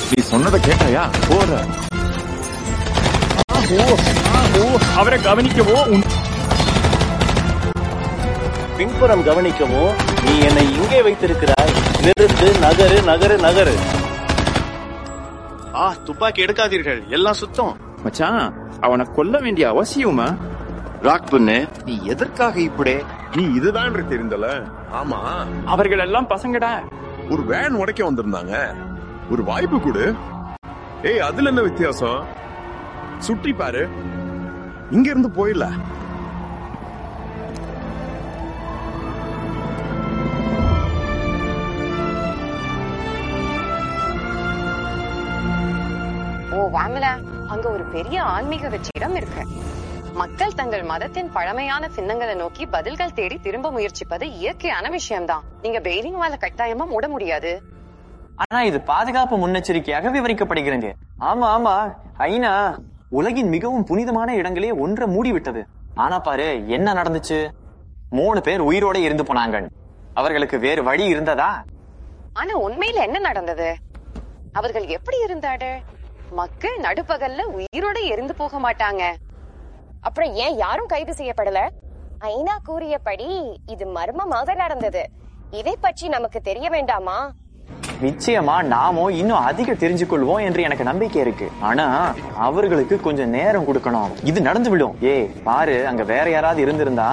நீ சொன்னதை கேட்டாயா போற அவரை கவனிக்கவோ உன்- பின்புறம் கவனிக்கவும் நீ என்னை இங்கே வைத்திருக்கிறாய் நிறுத்து நகரு நகரு நகரு ஆ துப்பாக்கி எடுக்காதீர்கள் எல்லாம் சுத்தம் மச்சான் அவனை கொல்ல வேண்டிய அவசியமா ராக் பண்ணு நீ எதற்காக இப்படி நீ இதுதான் தெரிந்தல ஆமா அவர்கள் எல்லாம் பசங்கடா ஒரு வேன் உடைக்க வந்திருந்தாங்க ஒரு வாய்ப்பு கொடு ஏய் அதுல என்ன வித்தியாசம் சுற்றி பாரு இங்க இருந்து போயிடல ஓ வாங்கல அங்க ஒரு பெரிய ஆன்மீக வெற்றிடம் இருக்கு மக்கள் தங்கள் மதத்தின் பழமையான சின்னங்களை நோக்கி பதில்கள் தேடி திரும்ப முயற்சிப்பது இயற்கையான விஷயம்தான் நீங்க பெய்லிங் வால கட்டாயமா மூட முடியாது ஆனா இது பாதுகாப்பு முன்னெச்சரிக்கையாக விவரிக்கப்படுகிறது ஆமா ஆமா ஐநா உலகின் மிகவும் புனிதமான இடங்களே ஒன்றை மூடிவிட்டது ஆனா பாரு என்ன நடந்துச்சு மூணு பேர் உயிரோட இருந்து போனாங்க அவர்களுக்கு வேறு வழி இருந்ததா ஆனா உண்மையில என்ன நடந்தது அவர்கள் எப்படி இருந்தாடு மக்கள் நடுப்பகல்ல உயிரோட எரிந்து போக மாட்டாங்க அப்புறம் ஏன் யாரும் கைது செய்யப்படல ஐநா கூறியபடி இது மர்மமாக நடந்தது இதை பற்றி நமக்கு தெரிய வேண்டாமா நிச்சயமா நாமோ இன்னும் அதிக தெரிஞ்சு கொள்வோம் என்று எனக்கு நம்பிக்கை இருக்கு ஆனா அவர்களுக்கு கொஞ்சம் நேரம் கொடுக்கணும் இது நடந்து விடும் ஏய் பாரு அங்க வேற யாராவது இருந்திருந்தா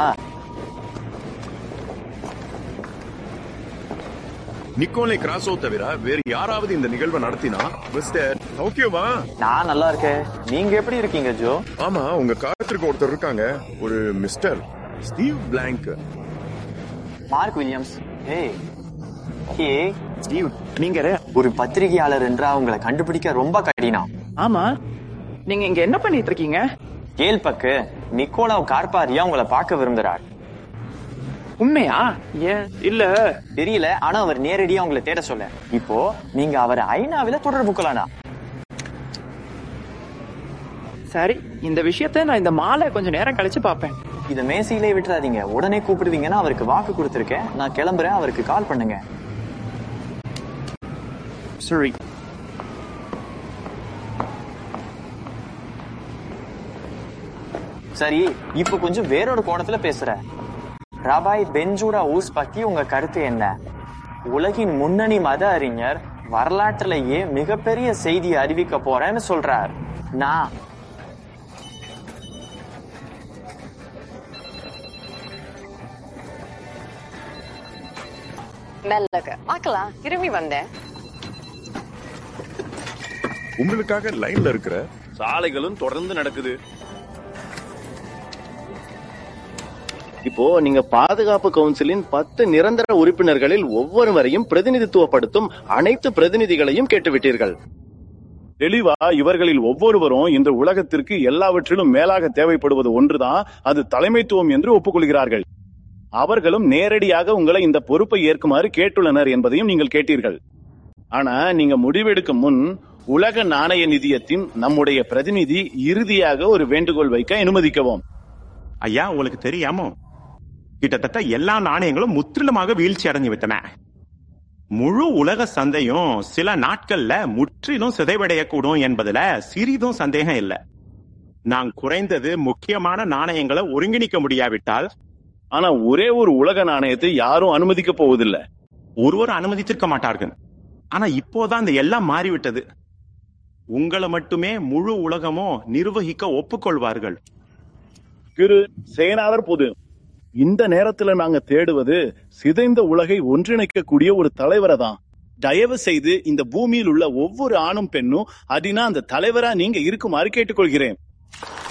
நிக்கோலை கிராஸோ தவிர வேறு யாராவது இந்த நிகழ்வை நடத்தினா மிஸ்டர் ஓகேவா நான் நல்லா இருக்கேன் நீங்க எப்படி இருக்கீங்க ஜோ ஆமா உங்க காலத்திற்கு ஒருத்தர் இருக்காங்க ஒரு mister Steve Blank Mark Williams ஏய் ஏ ஸ்டீவ் நீங்க ஒரு பத்திரிகையாளர் என்றா உங்களை கண்டுபிடிக்க ரொம்ப கடினம் ஆமா நீங்க இங்க என்ன பண்ணிட்டு இருக்கீங்க கேள் பக்கு நிக்கோலாவ் கார்பாரியா உங்களை பார்க்க விரும்புகிறார் உண்மையா ஏன் இல்ல தெரியல ஆனா அவர் நேரடியா உங்களை தேட சொல்ல இப்போ நீங்க அவரை ஐநாவில தொடர்பு கொள்ளலாம் சரி இந்த விஷயத்த நான் இந்த மாலை கொஞ்சம் நேரம் கழிச்சு பாப்பேன் இத மேசையிலே விட்டுறாதீங்க உடனே கூப்பிடுவீங்கன்னா அவருக்கு வாக்கு கொடுத்திருக்கேன் நான் கிளம்புறேன் அவருக்கு கால் பண்ணுங்க சரி சரி இப்ப கொஞ்சம் வேறொரு கோணத்துல பேசுறேன் ரபாய் பெஞ்சூடா ஊஸ் பத்தி உங்க கருத்து என்ன உலகின் முன்னணி மத அறிஞர் வரலாற்றிலேயே மிகப்பெரிய செய்தியை அறிவிக்க போறேன்னு சொல்றார் நான் மெல்லக பார்க்கலாம் திரும்பி வந்தேன் உங்களுக்காக லைன்ல இருக்கிற சாலைகளும் தொடர்ந்து நடக்குது இப்போ நீங்க பாதுகாப்பு கவுன்சிலின் பத்து நிரந்தர உறுப்பினர்களில் ஒவ்வொருவரையும் பிரதிநிதித்துவப்படுத்தும் அனைத்து பிரதிநிதிகளையும் கேட்டுவிட்டீர்கள் தெளிவா இவர்களில் ஒவ்வொருவரும் இந்த உலகத்திற்கு எல்லாவற்றிலும் மேலாக தேவைப்படுவது ஒன்றுதான் அது தலைமைத்துவம் என்று ஒப்புக்கொள்கிறார்கள் அவர்களும் நேரடியாக உங்களை இந்த பொறுப்பை ஏற்குமாறு கேட்டுள்ளனர் என்பதையும் நீங்கள் கேட்டீர்கள் ஆனா நீங்க முடிவெடுக்கும் முன் உலக நாணய நிதியத்தின் நம்முடைய பிரதிநிதி இறுதியாக ஒரு வேண்டுகோள் வைக்க அனுமதிக்கவும் ஐயா உங்களுக்கு தெரியாமோ கிட்டத்தட்ட எல்லா நாணயங்களும் முற்றிலுமாக வீழ்ச்சி அடைஞ்சு விட்டன முழு உலக சந்தையும் சில நாட்கள்ல முற்றிலும் சிதைவடையக்கூடும் என்பதுல சிறிதும் சந்தேகம் இல்லை நான் குறைந்தது முக்கியமான நாணயங்களை ஒருங்கிணைக்க முடியாவிட்டால் ஆனா ஒரே ஒரு உலக நாணயத்தை யாரும் அனுமதிக்க போவதில்லை ஒருவர் அனுமதித்திருக்க மாட்டார்கள் ஆனா இப்போதான் இந்த எல்லாம் மாறிவிட்டது உங்களை மட்டுமே முழு உலகமும் நிர்வகிக்க ஒப்புக்கொள்வார்கள் திரு செயலாளர் பொது இந்த நேரத்துல நாங்க தேடுவது சிதைந்த உலகை ஒன்றிணைக்கக்கூடிய ஒரு தலைவரை தான் தயவு செய்து இந்த பூமியில் உள்ள ஒவ்வொரு ஆணும் பெண்ணும் அப்படின்னா அந்த தலைவரா நீங்க இருக்குமாறு கேட்டுக்கொள்கிறேன்